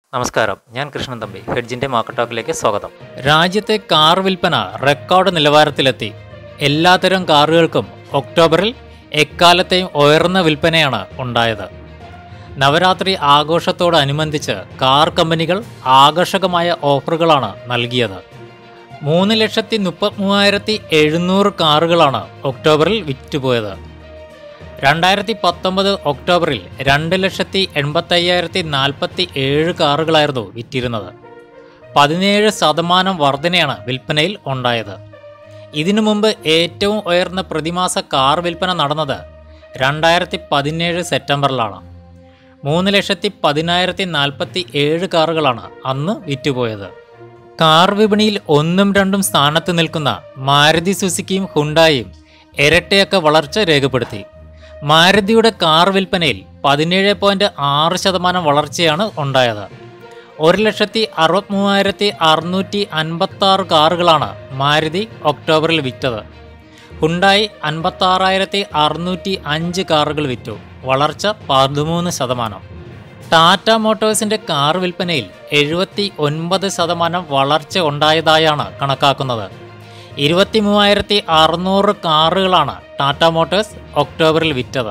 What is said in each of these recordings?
നമസ്കാരം ഞാൻ കൃഷ്ണൻ തമ്പി ഹെഡ്ജിന്റെ മാർക്കറ്റ് ടോക്കിലേക്ക് സ്വാഗതം രാജ്യത്തെ കാർ വിൽപ്പന റെക്കോർഡ് നിലവാരത്തിലെത്തി എല്ലാത്തരം കാറുകൾക്കും ഒക്ടോബറിൽ എക്കാലത്തെയും ഉയർന്ന വിൽപ്പനയാണ് ഉണ്ടായത് നവരാത്രി ആഘോഷത്തോടനുബന്ധിച്ച് കാർ കമ്പനികൾ ആകർഷകമായ ഓഫറുകളാണ് നൽകിയത് മൂന്ന് ലക്ഷത്തി മുപ്പത്തിമൂവായിരത്തി എഴുന്നൂറ് കാറുകളാണ് ഒക്ടോബറിൽ വിറ്റുപോയത് രണ്ടായിരത്തി പത്തൊമ്പത് ഒക്ടോബറിൽ രണ്ട് ലക്ഷത്തി എൺപത്തയ്യായിരത്തി നാൽപ്പത്തി ഏഴ് കാറുകളായിരുന്നു വിറ്റിരുന്നത് പതിനേഴ് ശതമാനം വർധനയാണ് വിൽപ്പനയിൽ ഉണ്ടായത് ഇതിനു മുമ്പ് ഏറ്റവും ഉയർന്ന പ്രതിമാസ കാർ വിൽപ്പന നടന്നത് രണ്ടായിരത്തി പതിനേഴ് സെപ്റ്റംബറിലാണ് മൂന്ന് ലക്ഷത്തി പതിനായിരത്തി നാൽപ്പത്തി ഏഴ് കാറുകളാണ് അന്ന് വിറ്റുപോയത് കാർ വിപണിയിൽ ഒന്നും രണ്ടും സ്ഥാനത്ത് നിൽക്കുന്ന മാരുതി സുസുക്കിയും ഹുണ്ടായും ഇരട്ടയൊക്കെ വളർച്ച രേഖപ്പെടുത്തി മാരുതിയുടെ കാർ വിൽപ്പനയിൽ പതിനേഴ് പോയിന്റ് ആറ് ശതമാനം വളർച്ചയാണ് ഉണ്ടായത് ഒരു ലക്ഷത്തി അറുപത്തി മൂവായിരത്തി അറുന്നൂറ്റി അൻപത്തി ആറ് കാറുകളാണ് മാരുതി ഒക്ടോബറിൽ വിറ്റത് ഹുണ്ടായി അൻപത്താറായിരത്തി അറുന്നൂറ്റി അഞ്ച് കാറുകൾ വിറ്റു വളർച്ച പതിമൂന്ന് ശതമാനം ടാറ്റ മോട്ടോഴ്സിന്റെ കാർ വിൽപ്പനയിൽ എഴുപത്തി ഒൻപത് ശതമാനം വളർച്ച ഉണ്ടായതായാണ് കണക്കാക്കുന്നത് ഇരുപത്തി മൂവായിരത്തി അറുന്നൂറ് കാറുകളാണ് ടാറ്റ മോട്ടോഴ്സ് ഒക്ടോബറിൽ വിറ്റത്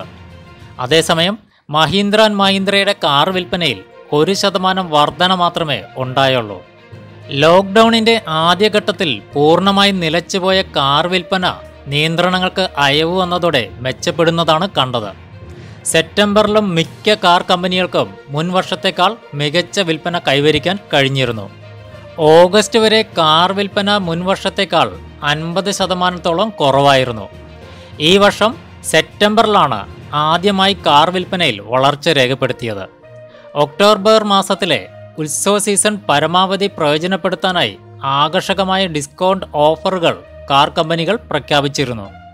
അതേസമയം മഹീന്ദ്ര ആൻഡ് മഹീന്ദ്രയുടെ കാർ വിൽപ്പനയിൽ ഒരു ശതമാനം വർധന മാത്രമേ ഉണ്ടായുള്ളൂ ലോക്ക്ഡൌണിന്റെ ആദ്യഘട്ടത്തിൽ പൂർണ്ണമായി നിലച്ചുപോയ കാർ വിൽപ്പന നിയന്ത്രണങ്ങൾക്ക് അയവ് വന്നതോടെ മെച്ചപ്പെടുന്നതാണ് കണ്ടത് സെപ്റ്റംബറിലും മിക്ക കാർ കമ്പനികൾക്കും മുൻ വർഷത്തേക്കാൾ മികച്ച വിൽപ്പന കൈവരിക്കാൻ കഴിഞ്ഞിരുന്നു ഓഗസ്റ്റ് വരെ കാർ വിൽപ്പന മുൻ വർഷത്തേക്കാൾ അൻപത് ശതമാനത്തോളം കുറവായിരുന്നു ഈ വർഷം സെപ്റ്റംബറിലാണ് ആദ്യമായി കാർ വിൽപ്പനയിൽ വളർച്ച രേഖപ്പെടുത്തിയത് ഒക്ടോബർ മാസത്തിലെ ഉത്സവ സീസൺ പരമാവധി പ്രയോജനപ്പെടുത്താനായി ആകർഷകമായ ഡിസ്കൗണ്ട് ഓഫറുകൾ കാർ കമ്പനികൾ പ്രഖ്യാപിച്ചിരുന്നു